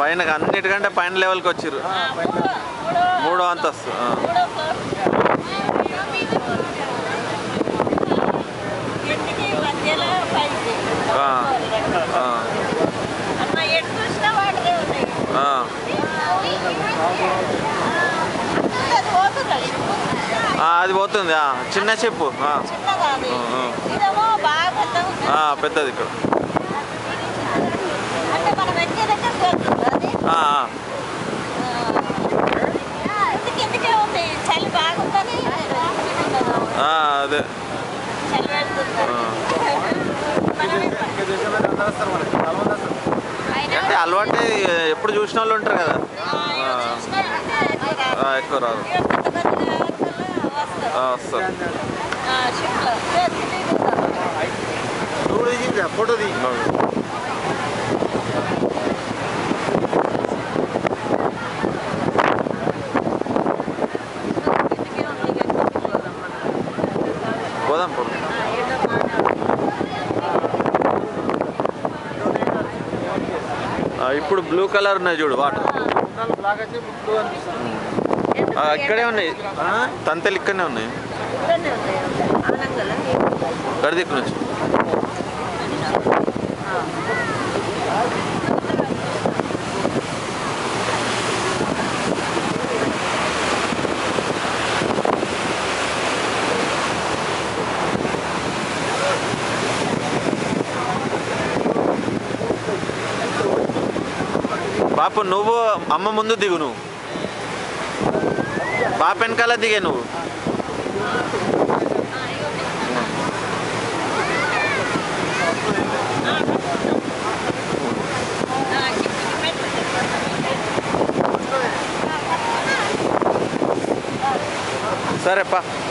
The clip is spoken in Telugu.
పైన అన్నిటికంటే పైన లెవెల్కి వచ్చిర్రు మూడో అంతస్తు ఆ. ఇంటికి మధ్యలో పైకి ఆ. ఆ. అన్న ఎటు చూసినా వాటికే ఉన్నాయి ఆ. అది పోతుంది ఆ, అది పోతుంది ఆ, చిన్న చెప్పు ఆ. చిన్నదా అది ఆ, ఆ. ఇదేమో బాగా పెద్ద ఉంది ఆ, పెద్దది ఇక్కడ అంటే మనం ఎక్కే దగ్గర పోతుంది అది ఆ, ఆ. ఇంటికి ఇంటికే ఉంది చలి బాగుందని ఆ, అదే చలి పెడుతుంది మనం అయినా అంటే అలవాటే ఎప్పుడు చూసిన వాళ్ళు ఉంటారు కదా చూసినా అంటే ఆ, ఎక్కువ రాదు ఇక పెద్ద పెద్ద వస్తారు ఆ, వస్తారు షిప్లో ఫోటో తీ పోదాం పోదాం ఆ, ఇప్పుడు బ్లూ కలర్ ఉన్నాయి చూడు వాటర్ బ్లాక్ వచ్చి బ్లూ అనిపిస్తుంది ఆ, ఇక్కడే ఉన్నాయి తంతెలు ఇక్కడనే ఉన్నాయి గడిదిక్కు నుంచి బాపు నువ్వు అమ్మ ముందు దిగు నువ్వు బాప వెనకాల దిగే నువ్వు సరే పా